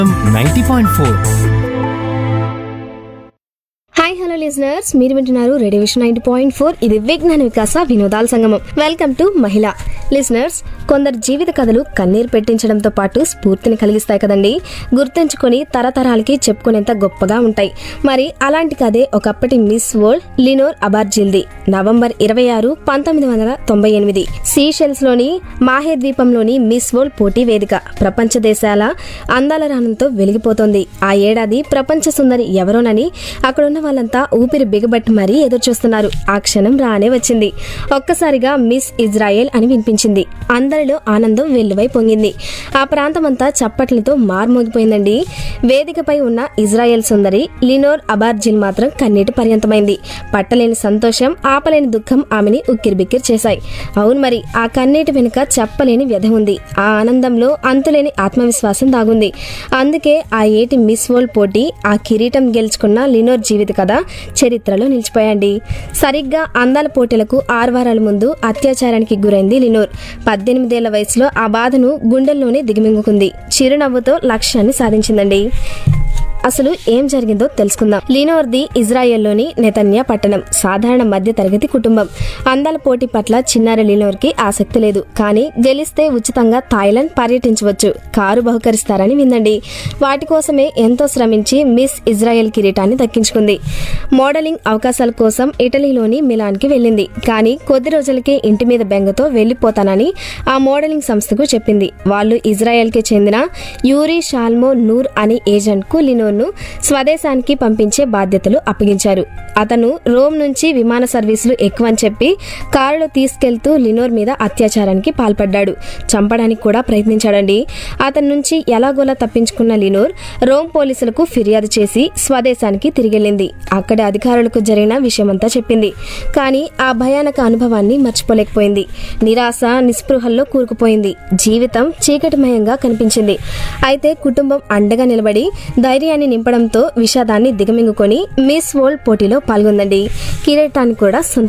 ninety point four hi hello listeners మీరు వింటున్నారు radio విషన్ నైన్టీ పాయింట్ ఫోర్ ఇది విజ్ఞాన వికాస వినోదాల సంగమం వెల్కమ్ టు మహిళ లిజనర్స్ కొందరు జీవిత కథలు కన్నీరు పెట్టించడంతో పాటు స్ఫూర్తిని కలిగిస్తాయి కదండి గుర్తుంచుకొని తరతరాలకి చెప్పుకునేంత గొప్పగా ఉంటాయి మరి అలాంటి కథే ఒకప్పటి మిస్ వరల్డ్ లినోర్ అబార్జిల్ది నవంబర్ ఇరవై ఆరు పంతొమ్మిది వందల తొంభై ఎనిమిది సీషెల్స్ లోని మాహే ద్వీపంలోని మిస్ వరల్డ్ పోటీ వేదిక ప్రపంచ దేశాల అందాల రానంతో వెలిగిపోతోంది ఆ ఏడాది ప్రపంచ సుందరి ఎవరోనని అక్కడున్న వాళ్ళంతా ఊపిరి బిగబట్టి మరీ ఎదురు చూస్తున్నారు ఆ క్షణం రానే వచ్చింది ఒక్కసారిగా మిస్ ఇజ్రాయెల్ అని వినిపించింది అందరిలో ఆనందం వెల్లువై పొంగింది ఆ ప్రాంతమంతా చప్పట్లతో మార్మోగిపోయిందండి వేదికపై ఉన్న ఇజ్రాయెల్ సుందరి లినోర్ అబార్జిల్ మాత్రం కన్నీటి పర్యంతమైంది పట్టలేని సంతోషం ఆపలేని దుఃఖం ఆమెని ఉక్కిరిబిక్కిరి చేశాయి అవును మరి ఆ కన్నీటి వెనుక చెప్పలేని వ్యధ ఉంది ఆ ఆనందంలో అంతులేని ఆత్మవిశ్వాసం దాగుంది అందుకే ఆ ఏటి మిస్ వరల్డ్ పోటీ ఆ కిరీటం గెలుచుకున్న లినోర్ జీవిత కథ చరిత్రలో నిలిచిపోయండి సరిగ్గా అందాల పోటీలకు ఆరు వారాల ముందు అత్యాచారానికి గురైంది లినోర్ పద్దెనిమిదేళ్ల వయసులో ఆ బాధను గుండెల్లోనే దిగమింగుకుంది చిరునవ్వుతో లక్ష్యాన్ని సాధించిందండి అసలు ఏం జరిగిందో తెలుసుకుందాం లీనోర్ది ఇజ్రాయెల్లోని నెతన్యా పట్టణం సాధారణ మధ్య తరగతి కుటుంబం అందాల పోటీ పట్ల చిన్నారి లీనోర్కి ఆసక్తి లేదు కానీ గెలిస్తే ఉచితంగా థాయిలాండ్ పర్యటించవచ్చు కారు బహుకరిస్తారని విందండి వాటి కోసమే ఎంతో శ్రమించి మిస్ ఇజ్రాయెల్ కిరీటాన్ని దక్కించుకుంది మోడలింగ్ అవకాశాల కోసం ఇటలీలోని మిలాన్కి వెళ్ళింది కానీ కొద్ది రోజులకే ఇంటి మీద బెంగతో వెళ్లిపోతానని ఆ మోడలింగ్ సంస్థకు చెప్పింది వాళ్ళు ఇజ్రాయెల్కి చెందిన యూరి షాల్మో నూర్ అనే ఏజెంట్ కు లినోర్ను స్వదేశానికి పంపించే బాధ్యతలు అప్పగించారు అతను రోమ్ నుంచి విమాన సర్వీసులు ఎక్కువని చెప్పి కారులో తీసుకెళ్తూ లినోర్ మీద అత్యాచారానికి పాల్పడ్డాడు చంపడానికి కూడా ప్రయత్నించాడండి అతని నుంచి ఎలాగోలా తప్పించుకున్న లినోర్ రోమ్ పోలీసులకు ఫిర్యాదు చేసి స్వదేశానికి తిరిగెళ్ళింది అక్కడి అధికారులకు జరిగిన విషయమంతా చెప్పింది కానీ ఆ భయానక అనుభవాన్ని మర్చిపోలేకపోయింది నిరాశ నిస్పృహల్లో కూరుకుపోయింది జీవితం చీకటిమయంగా కనిపించింది అయితే కుటుంబం అండగా నిలబడి ధైర్యాన్ని నింపడంతో విషాదాన్ని దిగమింగుకొని మిస్ వరల్డ్ పోటీలో పాల్గొందండి కిరీటాన్ని కూడా సొంత